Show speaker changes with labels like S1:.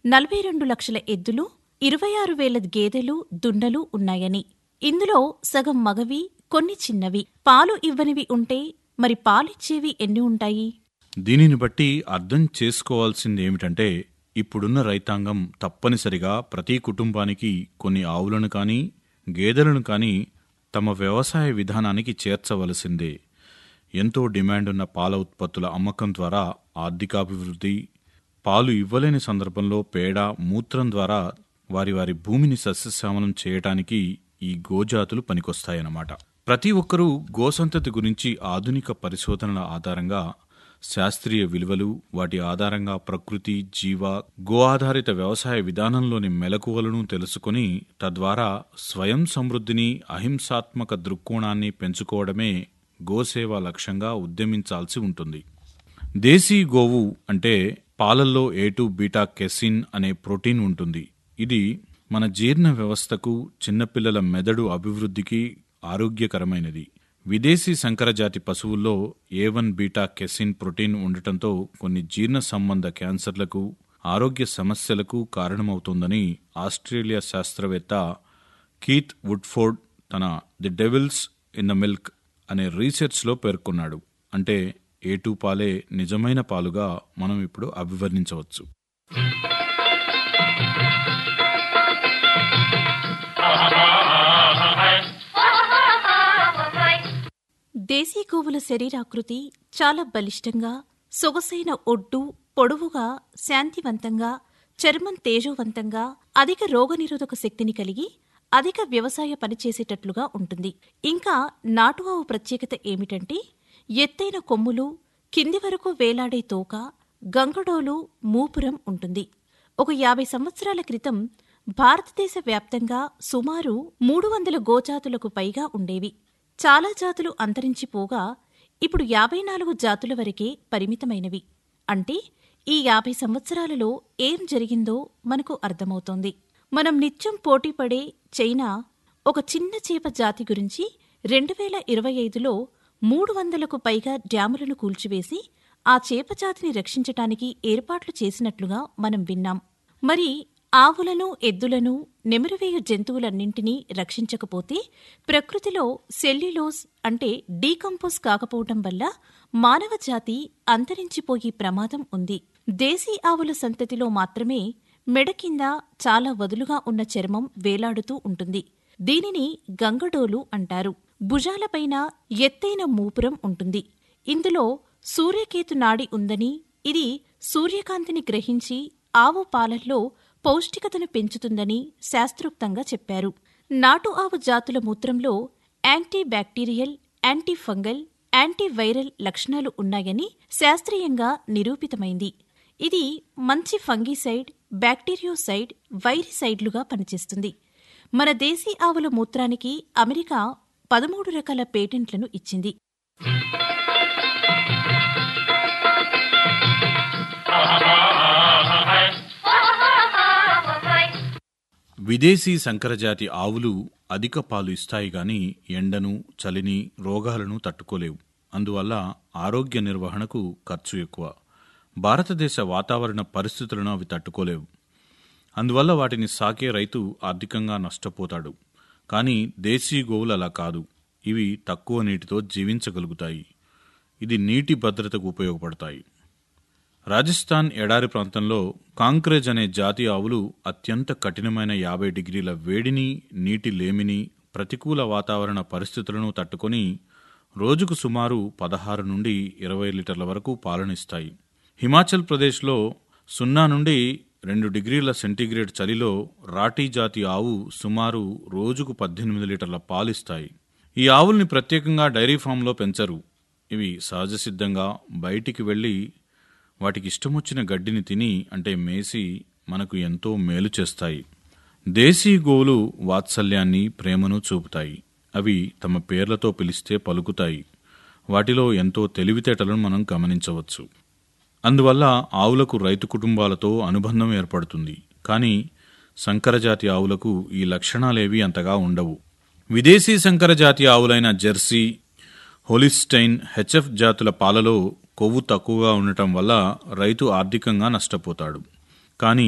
S1: నలభై రెండు లక్షల ఎద్దులు ఇరవై ఆరు వేల గేదెలు దున్నలు ఉన్నాయని ఇందులో సగం మగవి కొన్ని చిన్నవి పాలు ఇవ్వనివి ఉంటే మరి పాలిచ్చేవి ఎన్ని ఉంటాయి
S2: దీనిని బట్టి అర్థం చేసుకోవాల్సింది ఏమిటంటే ఇప్పుడున్న రైతాంగం తప్పనిసరిగా ప్రతి కుటుంబానికి కొన్ని ఆవులను కానీ గేదెలను కానీ తమ వ్యవసాయ విధానానికి చేర్చవలసిందే ఎంతో డిమాండ్ ఉన్న పాల ఉత్పత్తుల అమ్మకం ద్వారా ఆర్థికాభివృద్ధి పాలు ఇవ్వలేని సందర్భంలో పేడ మూత్రం ద్వారా వారి వారి భూమిని సస్యశ్యామలం చేయటానికి ఈ గోజాతులు పనికొస్తాయన్నమాట ప్రతి ఒక్కరూ గోసంతతి గురించి ఆధునిక పరిశోధనల ఆధారంగా శాస్త్రీయ విలువలు వాటి ఆధారంగా ప్రకృతి జీవ గో ఆధారిత వ్యవసాయ విధానంలోని మెలకువలను తెలుసుకొని తద్వారా స్వయం సమృద్ధిని అహింసాత్మక దృక్కోణాన్ని పెంచుకోవడమే గోసేవ లక్ష్యంగా ఉద్యమించాల్సి ఉంటుంది దేశీ గోవు అంటే పాలల్లో ఏటు బీటా కెసిన్ అనే ప్రోటీన్ ఉంటుంది ఇది మన జీర్ణ వ్యవస్థకు చిన్నపిల్లల మెదడు అభివృద్ధికి ఆరోగ్యకరమైనది విదేశీ సంకరజాతి పశువుల్లో A one beta casein protein ఉండటంతో కొన్ని జీర్ణ సంబంధ క్యాన్సర్లకు ఆరోగ్య సమస్యలకు కారణమవుతోందని ఆస్ట్రేలియా శాస్త్రవేత్త కీత్ వుడ్ఫోర్డ్ తన the devils in the milk అనే రీసెర్చ్లో పేర్కొన్నాడు అంటే ఏటూ పాలే నిజమైన పాలుగా మనం ఇప్పుడు అభివర్ణించవచ్చు
S1: దేశీ గోవుల శరీరాకృతి చాలా బలిష్టంగా సొగసైన ఒడ్డు పొడవుగా శాంతివంతంగా చర్మం తేజోవంతంగా అధిక రోగనిరోధక శక్తిని కలిగి అధిక వ్యవసాయ పనిచేసేటట్లుగా ఉంటుంది ఇంకా నాటు ఆవు ప్రత్యేకత ఏమిటంటే ఎత్తైన కొమ్ములు కింది వరకు వేలాడే తోక గంగడోలు మూపురం ఉంటుంది ఒక యాభై సంవత్సరాల క్రితం భారతదేశ వ్యాప్తంగా సుమారు మూడు వందల గోజాతులకు పైగా ఉండేవి చాలా జాతులు అంతరించిపోగా ఇప్పుడు యాభై నాలుగు జాతుల వరకే పరిమితమైనవి అంటే ఈ యాభై సంవత్సరాలలో ఏం జరిగిందో మనకు అర్థమవుతోంది మనం నిత్యం పోటీపడే చైనా ఒక చిన్న చేప జాతి గురించి రెండు వేల ఇరవై ఐదులో మూడు వందలకు పైగా డ్యాములను కూల్చివేసి ఆ చేప జాతిని రక్షించటానికి ఏర్పాట్లు చేసినట్లుగా మనం విన్నాం మరి ఆవులను ఎద్దులను నెమరువేయు జంతువులన్నింటినీ రక్షించకపోతే ప్రకృతిలో సెల్యులోజ్ అంటే డీకంపోజ్ కాకపోవటం వల్ల మానవ జాతి అంతరించిపోయే ప్రమాదం ఉంది దేశీ ఆవుల సంతతిలో మాత్రమే మెడ కింద చాలా వదులుగా ఉన్న చర్మం వేలాడుతూ ఉంటుంది దీనిని గంగడోలు అంటారు భుజాలపైన ఎత్తైన మూపురం ఉంటుంది ఇందులో సూర్యకేతు నాడి ఉందని ఇది సూర్యకాంతిని గ్రహించి ఆవు పాలల్లో పౌష్టికతను పెంచుతుందని శాస్త్రోక్తంగా చెప్పారు నాటు ఆవు జాతుల మూత్రంలో antibacterial antifungal antiviral లక్షణాలు ఉన్నాయని శాస్త్రీయంగా నిరూపితమైంది ఇది మంచి ఫంగిసైడ్ బ్యాక్టీరియోసైడ్ వైరిసైడ్లుగా పనిచేస్తుంది మన దేశీ ఆవుల మూత్రానికి అమెరికా పదమూడు రకాల పేటెంట్లను ఇచ్చింది
S2: విదేశీ సంకరజాతి ఆవులు అధిక పాలు ఇస్తాయి గాని ఎండను చలిని రోగాలను తట్టుకోలేవు అందువల్ల ఆరోగ్య నిర్వహణకు ఖర్చు ఎక్కువ భారతదేశ వాతావరణ పరిస్థితులను అవి తట్టుకోలేవు అందువల్ల వాటిని సాకే రైతు ఆర్థికంగా నష్టపోతాడు కానీ దేశీ గోవులు అలా కాదు ఇవి తక్కువ నీటితో జీవించగలుగుతాయి ఇది నీటి భద్రతకు ఉపయోగపడతాయి రాజస్థాన్ ఎడారి ప్రాంతంలో కాంక్రేజ్ అనే జాతి ఆవులు అత్యంత కఠినమైన యాభై డిగ్రీల వేడిని నీటి లేమిని ప్రతికూల వాతావరణ పరిస్థితులను తట్టుకొని రోజుకు సుమారు పదహారు నుండి ఇరవై లీటర్ల వరకు పాలనిస్తాయి హిమాచల్ ప్రదేశ్లో సున్నా నుండి రెండు డిగ్రీల సెంటీగ్రేడ్ చలిలో రాటీ జాతి ఆవు సుమారు రోజుకు పద్దెనిమిది లీటర్ల పాలిస్తాయి ఈ ఆవుల్ని ప్రత్యేకంగా డైరీ ఫామ్లో పెంచరు ఇవి సహజ సిద్ధంగా బయటికి వెళ్ళి వాటికి ఇష్టమొచ్చిన గడ్డిని తిని అంటే మేసి మనకు ఎంతో మేలు చేస్తాయి దేశీ గోవులు వాత్సల్యాన్ని ప్రేమను చూపుతాయి అవి తమ పేర్లతో పిలిస్తే పలుకుతాయి వాటిలో ఎంతో తెలివితేటలను మనం గమనించవచ్చు అందువల్ల ఆవులకు రైతు కుటుంబాలతో అనుబంధం ఏర్పడుతుంది కానీ సంకరజాతి ఆవులకు ఈ లక్షణాలేవి అంతగా ఉండవు విదేశీ సంకరజాతి ఆవులైన జెర్సీ హోలిస్టైన్ హెచ్ఎఫ్ జాతుల పాలలో కొవ్వు తక్కువగా ఉండటం వల్ల రైతు ఆర్థికంగా నష్టపోతాడు కానీ